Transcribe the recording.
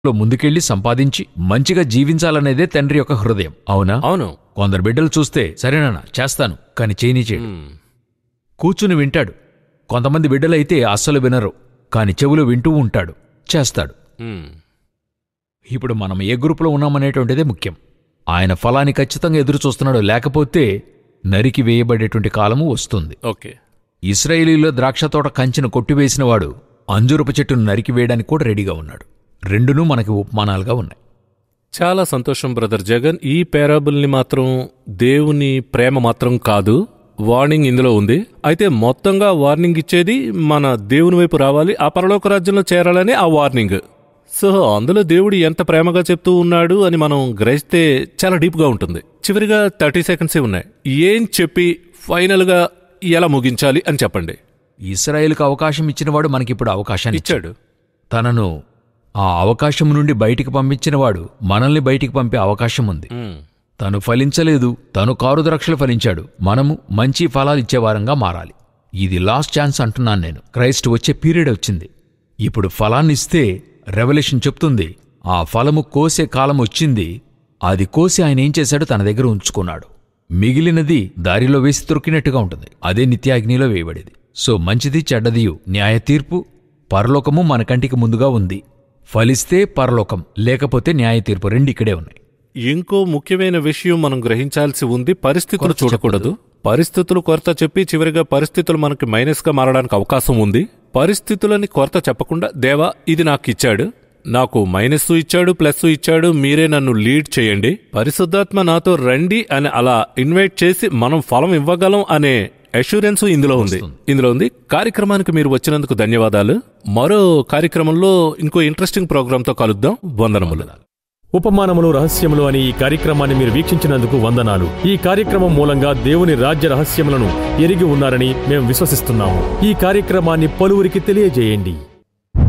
లో ముందుకెళ్లి సంపాదించి మంచిగా జీవించాలనేదే తండ్రి యొక్క హృదయం అవునా అవును కొందరు బిడ్డలు చూస్తే సరేనా చేస్తాను కాని చేయని చేయడు మ్మ్. కూర్చుని వింటాడు కొంతమంది బిడ్డలైతే అస్సలు వినరు కాని చెవులు వింటూ ఉంటాడు చేస్తాడు మ్మ్. ఇప్పుడు మనం ఏ గ్రూపులో ఉన్నామనేటువంటిదే ముఖ్యం ఆయన ఫలాన్ని ఖచ్చితంగా ఎదురు చూస్తున్నాడు లేకపోతే నరికి వేయబడేటువంటి కాలము వస్తుంది ఓకే ఇస్రాయేలీలో ద్రాక్ష తోట కంచెను కొట్టివేసినవాడు అంజురపు చెట్టును నరికి వేయడానికి కూడా రెడీగా ఉన్నాడు రెండునూ మనకి ఉపమానాలుగా ఉన్నాయి చాలా సంతోషం బ్రదర్ జగన్ ఈ పేరాబుల్ని మాత్రం దేవుని ప్రేమ మాత్రం కాదు వార్నింగ్ ఇందులో ఉంది అయితే మొత్తంగా వార్నింగ్ ఇచ్చేది మన దేవుని వైపు రావాలి ఆ పరలోక రాజ్యంలో చేరాలని ఆ వార్నింగ్ సో అందులో దేవుడు ఎంత ప్రేమగా చెప్తూ ఉన్నాడు అని మనం గ్రహిస్తే చాలా డీప్గా ఉంటుంది చివరిగా థర్టీ సెకండ్సే ఉన్నాయి ఏం చెప్పి ఫైనల్గా ఎలా ముగించాలి అని చెప్పండి ఇస్రాయేల్కు అవకాశం ఇచ్చినవాడు మనకిప్పుడు అవకాశాన్ని ఇచ్చాడు ఇచ్చాడు తనను ఆ అవకాశం నుండి బయటికి పంపించినవాడు మనల్ని బయటికి పంపే అవకాశం ఉంది మ్మ్. తను ఫలించలేదు తను కారు ద్రాక్షలు ఫలించాడు మనము మంచి ఫలాలు ఇచ్చేవారంగా మారాలి ఇది లాస్ట్ ఛాన్స్ అంటున్నాను నేను క్రైస్ట్ వచ్చే పీరియడ్ వచ్చింది ఇప్పుడు ఫలాన్ని ఇస్తే రెవల్యూషన్ చెప్తుంది ఆ ఫలము కోసే కాలం వచ్చింది అది కోసి ఆయన ఏం చేశాడు తన దగ్గర ఉంచుకున్నాడు మిగిలినది దారిలో వేసి దొరికినట్టుగా ఉంటుంది అదే నిత్యాగ్నిలో వేయబడేది సో మంచిది చెడ్డదియు న్యాయ తీర్పు పరలోకము మన కంటికి ముందుగా ఉంది ఫలిస్తే పరలోకం లేకపోతే న్యాయ తీర్పు రెండు ఇక్కడే ఉన్నాయి ఇంకో ముఖ్యమైన విషయం మనం గ్రహించాల్సి ఉంది పరిస్థితులు చూడకూడదు పరిస్థితులు కొరత చెప్పి చివరిగా పరిస్థితులు మనకి మైనస్ గా మారడానికి అవకాశం ఉంది పరిస్థితులని కొరత చెప్పకుండా దేవా ఇది నాకు ఇచ్చాడు నాకు మైనస్ ఇచ్చాడు ప్లస్ ఇచ్చాడు మీరే నన్ను లీడ్ చేయండి పరిశుద్ధాత్మ నాతో రండి అని అలా ఇన్వైట్ చేసి మనం ఫలం ఇవ్వగలం అనే అష్యూరెన్స్ ఇందులో ఉంది ఇందులో ఉంది కార్యక్రమానికి మీరు వచ్చినందుకు ధన్యవాదాలు మరో కార్యక్రమంలో ఇంకో ఇంట్రెస్టింగ్ ప్రోగ్రాంతో కలుద్దాం వందనములు ఉపమానములు రహస్యములు అనే ఈ కార్యక్రమాన్ని మీరు వీక్షించినందుకు వందనాలు ఈ కార్యక్రమం మూలంగా దేవుని రాజ్య రహస్యములను ఎరిగి ఉన్నారని మేము విశ్వసిస్తున్నాము ఈ కార్యక్రమాన్ని పలువురికి తెలియజేయండి